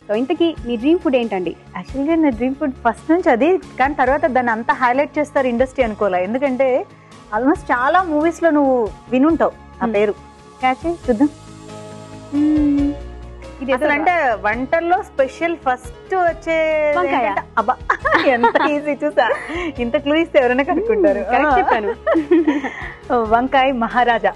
So ఇంతకీ మీ dream food ఏంటండి యాక్చువల్గా నా డ్రీమ్ ఫుడ్ ఫస్ట్ నుంచి అది కానీ తర్వాత దాన్ని అంతా హైలైట్ చేస్తారు ఇండస్ట్రీ అనుకోలే ఎందుకంటే ఆల్మోస్ట్ చాలా మూవీస్ లో నువ్వు వినుంటావు ఆ Hmm. పేరు క్యాచ్ చూద్దాం ఇది అసలు అంటే వంటల్లో స్పెషల్ ఫస్ట్ వచ్చే వంకాయ. ఏంటంటే, అబ్బా ఎంత ఈజీ చూసా ఇంత క్లూ ఇస్తే ఎవరైనా కనుక్కుంటారు కరెక్ట్ చెప్పాను వంకాయ మహారాజా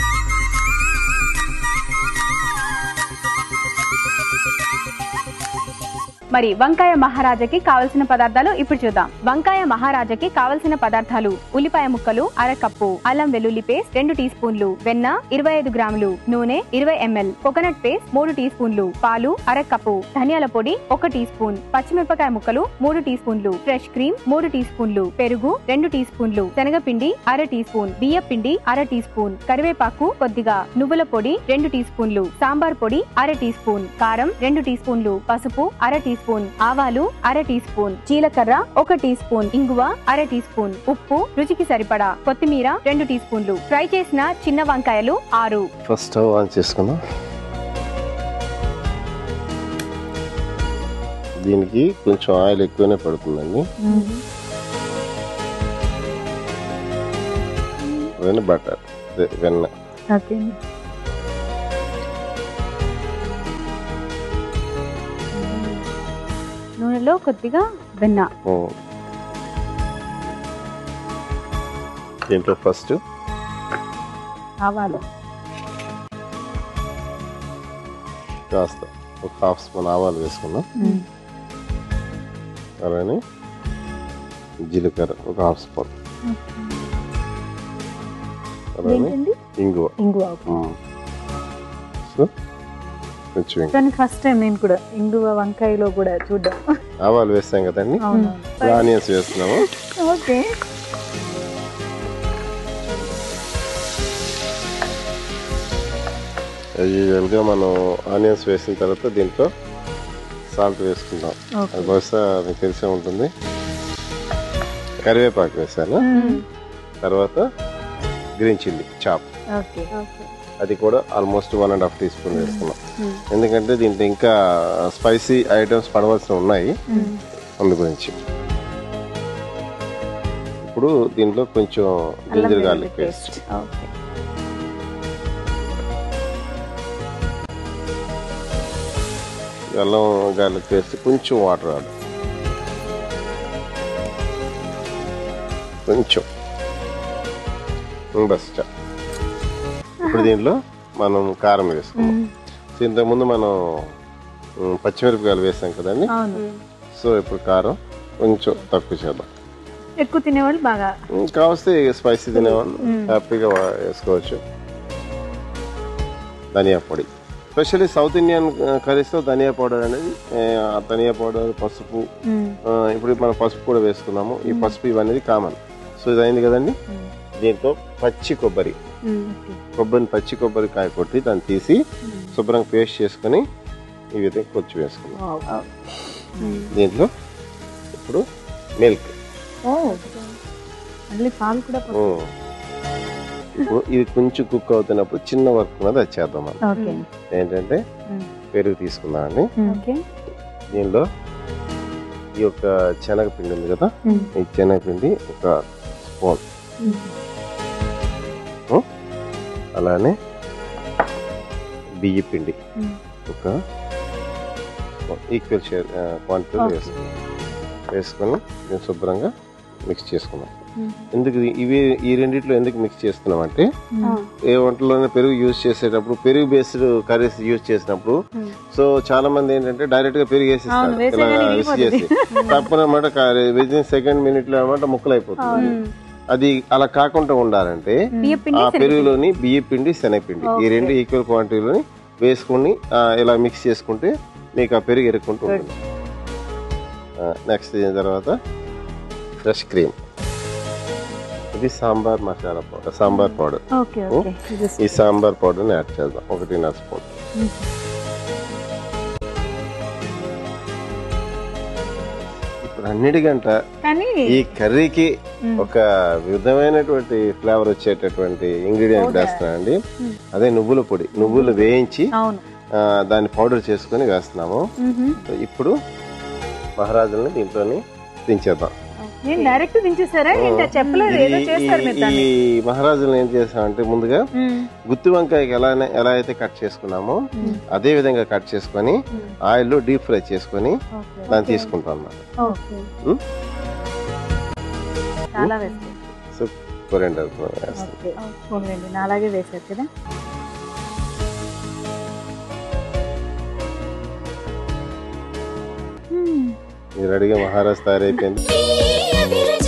మరి వంకాయ మహారాజాకి కావలసిన పదార్థాలు ఇప్పుడు చూద్దాం వంకాయ మహారాజాకి కావలసిన పదార్థాలు ఉల్లిపాయ ముక్కలు అర కప్పు అల్లం వెల్లుల్లి పేస్ట్ రెండు టీ స్పూన్లు వెన్న ఇరవై ఐదు గ్రాములు నూనె ఇరవై ఎంఎల్ కోకోనట్ పేస్ట్ మూడు టీ స్పూన్లు పాలు అర కప్పు ధనియాల పొడి ఒక టీ స్పూన్ పచ్చిమిరపకాయ ముక్కలు మూడు టీ స్పూన్లు ఫ్రెష్ క్రీమ్ మూడు టీ స్పూన్లు పెరుగు రెండు టీ స్పూన్లు శనగపిండి అర టీ స్పూన్ బియ్య పిండి అర టీ స్పూన్ కరివేపాకు కొద్దిగా నువ్వుల పొడి రెండు టీ స్పూన్లు సాంబార్ పొడి అర టీ స్పూన్ కారం రెండు టీ స్పూన్లు పసుపు అర టీ స్పూన్ ఆవాలు అర టీ స్పూన్ జీలకర్ర ఒక టీ స్పూన్ ఇంగువ అర టీ స్పూన్ ఉప్పు రుచికి సరిపడా కొత్తిమీర రెండు టీ స్పూన్లు ఫ్రై చేసిన చిన్న వంకాయలు ఆరు ఫస్ట్ స్టవ్ ఆన్ చేసుకుందాం దీనికి కొంచెం ఆయిల్ ఎక్కువనే పడుతుందండి వెన్న బటర్ అదే వెన్న ఓకే నూనెలో కొద్దిగా వెన్న ఓ. దీంట్లో ఫస్ట్ ఆవాలు కాస్త ఒక హాఫ్ స్పూన్ ఆవాలు వేసుకుందాం అలానే జీలకర్ర ఒక హాఫ్ స్పూన్ అలానే ఏంటండి ఇంగువ ఇంగువ మ్మ్. సో కొంచెం ఇంగువ. కానీ ఫస్ట్ టైం నేను కూడా ఇంగువ వంకాయలో కూడా చూద్దాం ఆవాలు వేస్తాం కదండి అవును ఆనియన్స్ వేస్తున్నాము ఓకే యూజువల్గా మనం ఆనియన్స్ వేసిన తర్వాత దీంట్లో సాల్ట్ వేసుకుందాం ఓకే అది బహుశా మీకు తెలిసే ఉంటుంది కరివేపాకు వేసాను తర్వాత గ్రీన్ చిల్లీ చాప్ ఓకే అది కూడా almost one and half teaspoon వేసుకున్నాం ఎందుకంటే దీంట్లో ఇంకా స్పైసీ ఐటమ్స్ పడవలసి ఉన్నాయి అందు గురించి ఇప్పుడు దీంట్లో కొంచెం జింజర్ గార్లిక్ పేస్ట్ ఓకే అల్లం గార్లిక్ పేస్ట్ కొంచెం వాటర్ ఆడు కొంచెం ఉమ్, బస్ చా ఇప్పుడు దీంట్లో మనం కారం వేసుకుందాం సో ఇంతకుముందు మనం ఉమ్, పచ్చిమిరపకాయలు వేసాం కదండి అవును సో ఇప్పుడు కారం కొంచెం తక్కువ చేద్దాం ఎక్కువ తినేవాళ్ళు బాగా ఉమ్, కావస్తే స్పైసీ తినేవాళ్ళు హ్యాపీగా వా- వేసుకోవచ్చు ధనియా పొడి స్పెషల్లీ సౌత్ ఇండియన్ కర్రీస్లో ధనియా పౌడర్ అనేది ఏ, ఆ ధనియా పౌడర్ పసుపు ఆ, ఇప్పుడు మనం పసుపు కూడా వేసుకున్నాము ఈ పసుపు ఇవన్నీ కామన్ సో ఇది అయింది కదండి దీంట్లో పచ్చి కొబ్బరి కొబ్బరిని పచ్చి కొబ్బరికాయ కొట్టి దాన్ని తీసి శుభ్రంగా పేస్ట్ చేసుకొని ఈ విధంగా కొంచెం వేసుకున్నాం దీంట్లో ఇప్పుడు మిల్క్ మళ్ళీ పాలు కూడా ఉమ్. ఇప్పుడు ఇది కొంచెం కుక్ అవుతున్నప్పుడు చిన్న వర్క్ ఉన్నది అది చేద్దాం మనం ఓకే ఏంటంటే పెరుగు తీసుకుందామండి ఓకే దీనిలో ఈ యొక్క శనగపిండి ఉంది కదా ఈ శనగపిండి ఒక స్పూన్ ఉమ్. అలానే బియ్య పిండి ఒక ఈక్వల్ షేర్ క్వాంటిటీలో Okay. వేసుకున్నాం వేసుకొని దీన్ని శుభ్రంగా మిక్స్ చేసుకున్నాం ఎందుకు ఇది- ఇవి ఈ రెండిట్లో ఎందుకు మిక్స్ చేస్తున్నాం అంటే ఏ వంటలోనే పెరుగు యూజ్ చేసేటప్పుడు పెరుగు బేస్డ్ కర్రీస్ యూజ్ చేసినప్పుడు సో చాలా మంది ఏంటంటే డైరెక్ట్ గా పెరుగు వేసేస్తారు అవును, ఇలా వేసేయగానే విసి చేసి తప్పనమాట విదిన్ సెకండ్ మినిట్ లో అనమాట ముక్కలు అయిపోతుంది అది అలా కాకుండా ఉండాలంటే బియ్య పిండి ఆ పెరుగులోని బియ్య పిండి శనగపిండి ఈ రెండు ఈక్వల్ క్వాంటిటీలోని వేసుకుని ఆ, ఇలా మిక్స్ చేసుకుంటే మీకు ఆ పెరుగు ఎరుక్కుంటూ ఉంటుంది నెక్స్ట్ దీని తర్వాత ఫ్రెష్ క్రీమ్ ఇది sambar masala powder sambar powder okay okay ఈ సాంబార్ పౌడర్ని యాడ్ చేద్దాం ఒకటిన్నర స్పూన్ ఇప్పుడు అన్నిటికంట కానీ ఈ కర్రీకి ఒక విధమైనటువంటి ఫ్లేవర్ వచ్చేటటువంటి ఇంగ్రీడియంట్ వేస్తానండి అదే నువ్వుల పొడి నువ్వులు వేయించి అవును ఆ, దాన్ని పౌడర్ చేసుకొని వేస్తున్నాము సో ఇప్పుడు మహారాజుల్ని దీంట్లోని దించేద్దాం నేను డైరెక్ట్ దించేసారా ఏంటో చెప్పలేదు ఏదో ఈ- చేస్తారు మీరు ఈ- దాన్ని ఈ మహారాజులను ఏం చేసామంటే ముందుగా మ్మ్. గుత్తి వంకాయకి ఎలా ఎలా అయితే కట్ చేసుకున్నామో అదే విధంగా కట్ చేసుకొని ఆయిల్లో డీప్ ఫ్రై చేసుకొని ఓకే. దాన్ని తీసుకుంటాం అన్నమాట ఓకే మ్మ్? చాలా వేస్తారు సో కొరియండర్ వేస్తాం ఓకే చూడండి నా అలాగే వేశారు కదా ఇది రెడీగా మహారాజ్ తయారైపోయింది అభిరుచి